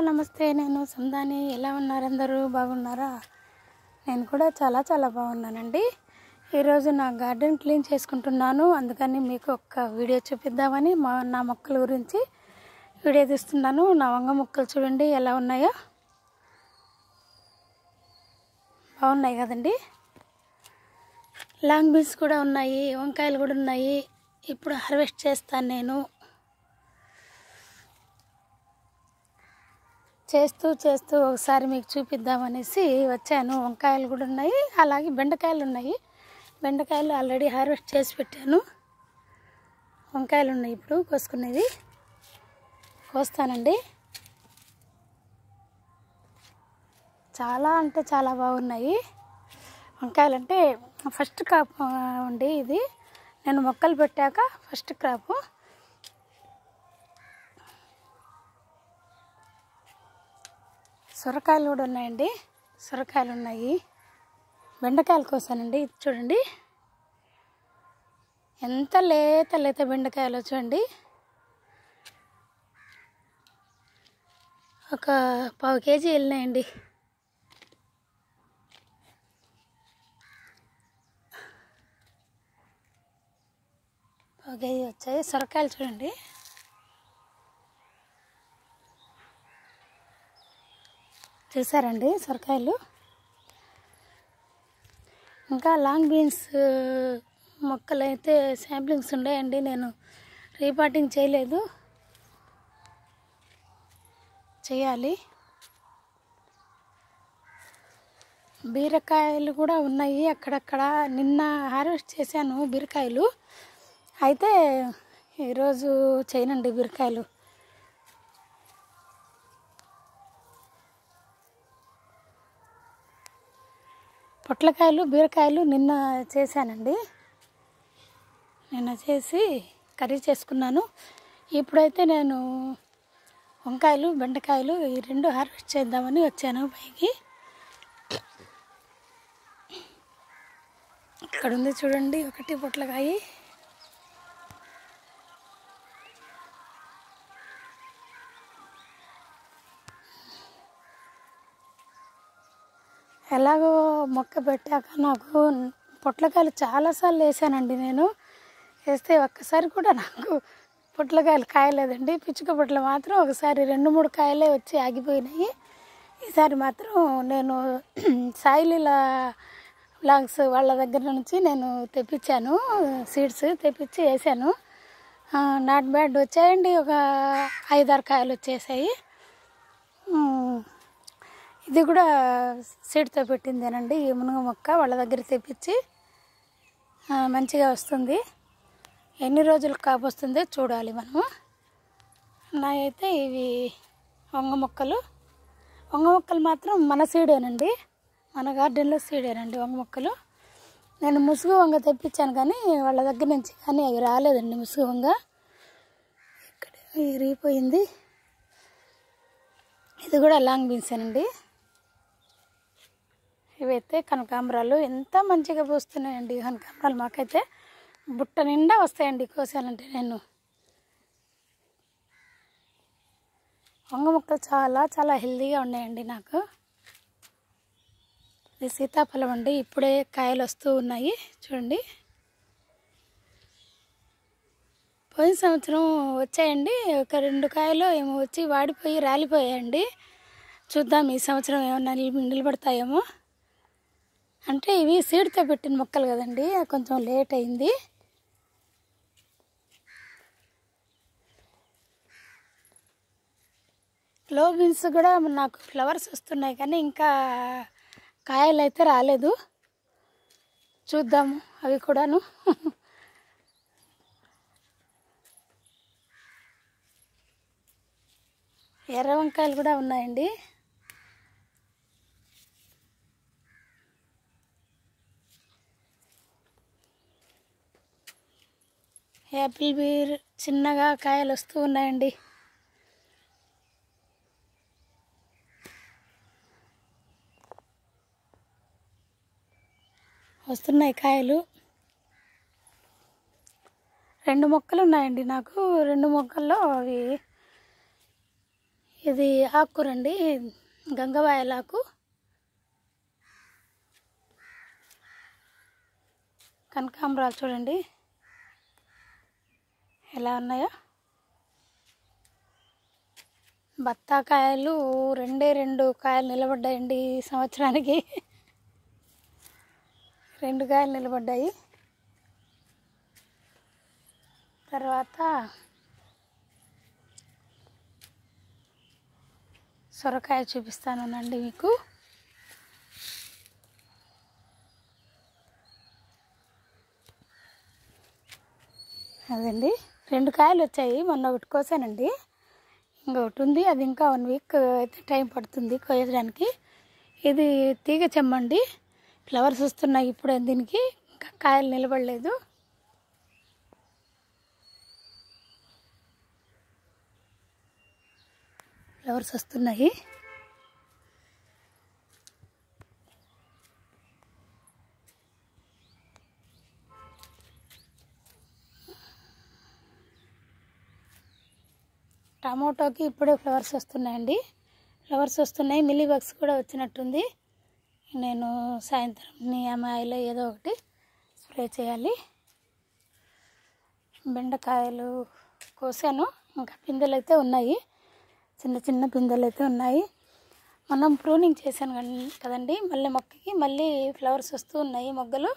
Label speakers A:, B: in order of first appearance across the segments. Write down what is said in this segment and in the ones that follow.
A: నమస్తే నేను సందాని ఎలా ఉన్నారు అందరూ బాగున్నారా నేను కూడా చాలా చాలా బాగున్నానండి ఈరోజు నా గార్డెన్ క్లీన్ చేసుకుంటున్నాను అందుకని మీకు ఒక వీడియో చూపిద్దామని మా నా మొక్కల గురించి వీడియో తీస్తున్నాను నా వంగ మొక్కలు చూడండి ఎలా ఉన్నాయో బాగున్నాయి కదండి లాంగ్ బీన్స్ కూడా ఉన్నాయి వంకాయలు కూడా ఉన్నాయి ఇప్పుడు హార్వెస్ట్ చేస్తాను నేను చేస్తూ చేస్తూ ఒకసారి మీకు చూపిద్దామనేసి వచ్చాను వంకాయలు కూడా ఉన్నాయి అలాగే బెండకాయలు ఉన్నాయి బెండకాయలు ఆల్రెడీ హార్వెస్ట్ చేసి పెట్టాను వంకాయలు ఉన్నాయి ఇప్పుడు కోసుకునేది కోస్తానండి చాలా అంటే చాలా బాగున్నాయి వంకాయలు అంటే ఫస్ట్ క్రాప్ అండి ఇది నేను మొక్కలు పెట్టాక ఫస్ట్ క్రాపు సొరకాయలు కూడా ఉన్నాయండి సొరకాయలు ఉన్నాయి బెండకాయలు కోసానండి ఇది చూడండి ఎంత లేత లేత బెండకాయలు చూడండి ఒక పావు కేజీ వెళ్ళినాయండి పావు కేజీ వచ్చాయి సొరకాయలు చూడండి చూసారండి సొరకాయలు ఇంకా లాంగ్ బీన్స్ మొక్కలు అయితే శాంప్లింగ్స్ ఉన్నాయండి నేను రీపాటింగ్ చేయలేదు చేయాలి బీరకాయలు కూడా ఉన్నాయి అక్కడక్కడ నిన్న హార్వెస్ట్ చేశాను బీరకాయలు అయితే ఈరోజు చేయనండి బీరకాయలు పొట్లకాయలు బీరకాయలు నిన్న చేశానండి నిన్న చేసి కర్రీ చేసుకున్నాను ఇప్పుడైతే నేను వంకాయలు బెండకాయలు ఈ రెండు హార్వెస్ట్ చేద్దామని వచ్చాను పైకి ఇక్కడ ఉంది చూడండి ఒకటి పొట్లకాయ ఎలాగో మొక్క పెట్టాక నాకు పొట్లకాయలు చాలాసార్లు వేసానండి నేను వేస్తే ఒక్కసారి కూడా నాకు పొట్లకాయలు కాయలేదండి పిచ్చుక పొట్ల మాత్రం ఒకసారి రెండు మూడు కాయలే వచ్చి ఆగిపోయినాయి ఈసారి మాత్రం నేను సాయిలీల బ్లాగ్స్ వాళ్ళ దగ్గర నుంచి నేను తెప్పించాను సీడ్స్ తెప్పించి వేసాను నాట్ బ్యాడ్ వచ్చాయండి ఒక ఐదారు కాయలు వచ్చేసాయి ఇది కూడా సీడ్తో పెట్టిందేనండి ఈ మునగ మొక్క వాళ్ళ దగ్గర తెప్పించి మంచిగా వస్తుంది ఎన్ని రోజులు కాపొస్తుందో చూడాలి మనము నా అయితే ఇవి వంగ మొక్కలు వంగ మొక్కలు మాత్రం మన సీడేనండి మన గార్డెన్లో సీడేనండి వంగ మొక్కలు నేను ముసుగు వంగ తెప్పించాను కానీ వాళ్ళ దగ్గర నుంచి కానీ అవి రాలేదండి ముసుగు వంగ ఇక్కడ ఇరిగిపోయింది ఇది కూడా లాంగ్ బీన్సేనండి ఇవైతే కనకాంబరాలు ఎంత మంచిగా పూస్తున్నాయండి కనకాంబరాలు మాకైతే బుట్ట నిండా వస్తాయండి కోసానంటే నేను వంగ మొక్కలు చాలా చాలా హెల్తీగా ఉన్నాయండి నాకు ఇది సీతాఫలం అండి ఇప్పుడే కాయలు వస్తూ ఉన్నాయి చూడండి పోయిన సంవత్సరం వచ్చాయండి ఒక రెండు కాయలు ఏమో వచ్చి వాడిపోయి రాలిపోయాయండి చూద్దాం ఈ సంవత్సరం ఏమన్నా నిలబడతాయేమో అంటే ఇవి సీడ్తో పెట్టిన మొక్కలు కదండి కొంచెం లేట్ అయింది లో బీన్స్ కూడా నాకు ఫ్లవర్స్ వస్తున్నాయి కానీ ఇంకా కాయలు అయితే రాలేదు చూద్దాము అవి కూడాను ఎర్ర వంకాయలు కూడా ఉన్నాయండి యాపిల్ బీర్ చిన్నగా కాయలు వస్తూ ఉన్నాయండి వస్తున్నాయి కాయలు రెండు మొక్కలు ఉన్నాయండి నాకు రెండు మొక్కల్లో అవి ఇది ఆకుకూర అండి గంగవాయల ఆకు కనకాంబరాలు చూడండి ఎలా ఉన్నాయో బత్తాకాయలు రెండే రెండు కాయలు నిలబడ్డాయండి ఈ సంవత్సరానికి రెండు కాయలు నిలబడ్డాయి తర్వాత సొరకాయ చూపిస్తానండి మీకు అదండి రెండు కాయలు వచ్చాయి మొన్న ఒకటి కోసానండి ఇంకొకటి ఉంది అది ఇంకా వన్ వీక్ అయితే టైం పడుతుంది కోయడానికి ఇది తీగ చెమ్మండి ఫ్లవర్స్ వస్తున్నాయి ఇప్పుడు దీనికి ఇంకా కాయలు నిలబడలేదు ఫ్లవర్స్ వస్తున్నాయి టమాటోకి ఇప్పుడే ఫ్లవర్స్ వస్తున్నాయండి ఫ్లవర్స్ వస్తున్నాయి మిల్లీ బగ్స్ కూడా వచ్చినట్టుంది నేను సాయంత్రం నియమాయిలో ఏదో ఒకటి స్ప్రే చేయాలి బెండకాయలు కోసాను ఇంకా పిందెలు అయితే ఉన్నాయి చిన్న చిన్న పిందెలు అయితే ఉన్నాయి మనం ప్రూనింగ్ చేశాను కన్- కదండి మళ్ళీ మొక్కకి మళ్ళీ ఫ్లవర్స్ వస్తూ ఉన్నాయి మొగ్గలు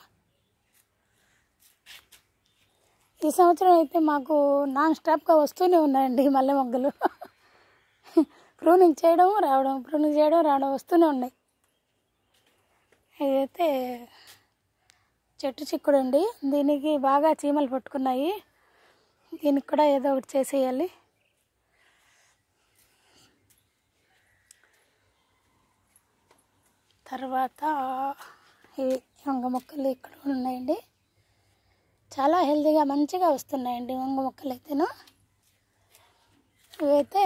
A: ఈ సంవత్సరం అయితే మాకు నాన్ స్టాప్గా వస్తూనే ఉన్నాయండి మల్లె మొగ్గలు ప్రూనింగ్ చేయడం రావడం ప్రూనింగ్ చేయడం రావడం వస్తూనే ఉన్నాయి ఇదైతే చెట్టు చిక్కుడు అండి దీనికి బాగా చీమలు పట్టుకున్నాయి దీనికి కూడా ఏదో ఒకటి చేసేయాలి తర్వాత ఇవి వంగ మొక్కలు ఇక్కడ కూడా ఉన్నాయండి చాలా హెల్తీగా మంచిగా వస్తున్నాయండి వంగ మొక్కలు అయితేను ఇవైతే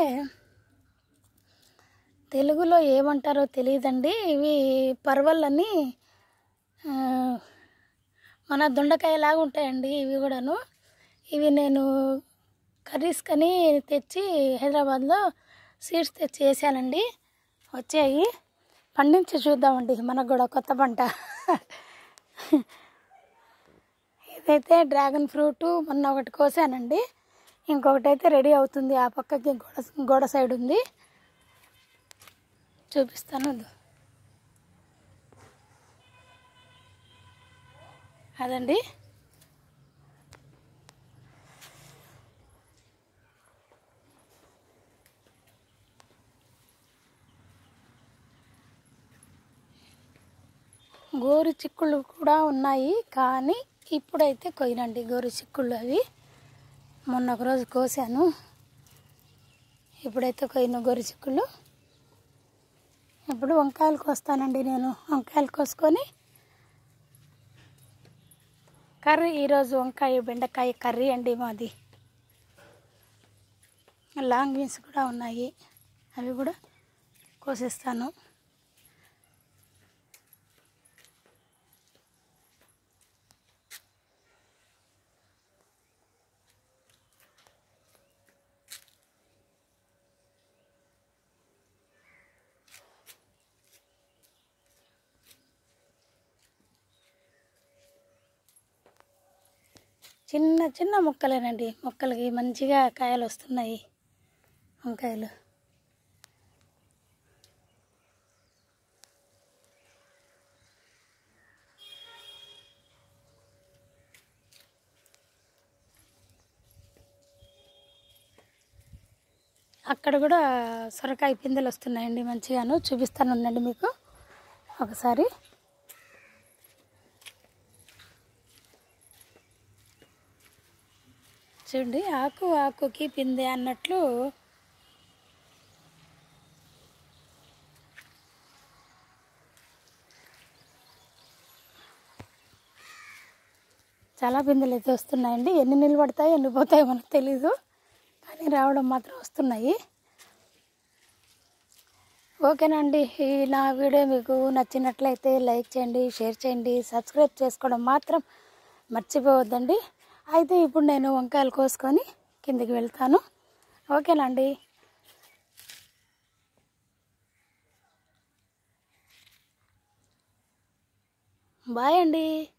A: తెలుగులో ఏమంటారో తెలియదండి ఇవి పర్వళ్ళని ఆ, మన దొండకాయలాగా ఉంటాయండి ఇవి కూడాను ఇవి నేను కర్రీస్ కని తెచ్చి హైదరాబాద్లో సీడ్స్ తెచ్చి వేసానండి వచ్చాయి పండించి చూద్దామండి మనకు కూడా కొత్త పంట ఇదైతే డ్రాగన్ ఫ్రూట్ మొన్న ఒకటి కోసానండి ఇంకొకటి అయితే రెడీ అవుతుంది ఆ పక్కకి గోడ గోడ సైడ్ ఉంది చూపిస్తాను అదో. అదండి గోరు చిక్కుళ్ళు కూడా ఉన్నాయి కానీ ఇప్పుడైతే కొయ్యనండి గోరు చిక్కుళ్ళు అవి మొన్న ఒక రోజు కోసాను ఇప్పుడైతే కొయ్యను గోరు చిక్కుళ్ళు ఇప్పుడు వంకాయలు కోస్తానండి నేను వంకాయలు కోసుకొని కర్రీ ఈరోజు వంకాయ బెండకాయ కర్రీ అండి మాది లాంగ్ బీన్స్ కూడా ఉన్నాయి అవి కూడా కోసిస్తాను చిన్న చిన్న ముక్కలేనండి మొక్కలకి మంచిగా కాయలు వస్తున్నాయి వంకాయలు అక్కడ కూడా సొరకాయ పిందెలు వస్తున్నాయండి మంచిగాను చూపిస్తాను ఉండండి మీకు ఒకసారి చూడండి ఆకు ఆకుకి పిందె అన్నట్లు చాలా పిందెలు అయితే వస్తున్నాయండి ఎన్ని నిలబడతాయి ఎన్ని పోతాయో మనకు తెలీదు కానీ రావడం మాత్రం వస్తున్నాయి ఓకేనండి ఈ నా వీడియో మీకు నచ్చినట్లయితే లైక్ చేయండి షేర్ చేయండి సబ్స్క్రైబ్ చేసుకోవడం మాత్రం మర్చిపోవద్దండి అయితే ఇప్పుడు నేను వంకాయలు కోసుకొని కిందికి వెళ్తాను ఓకేనండి బాయ్ అండి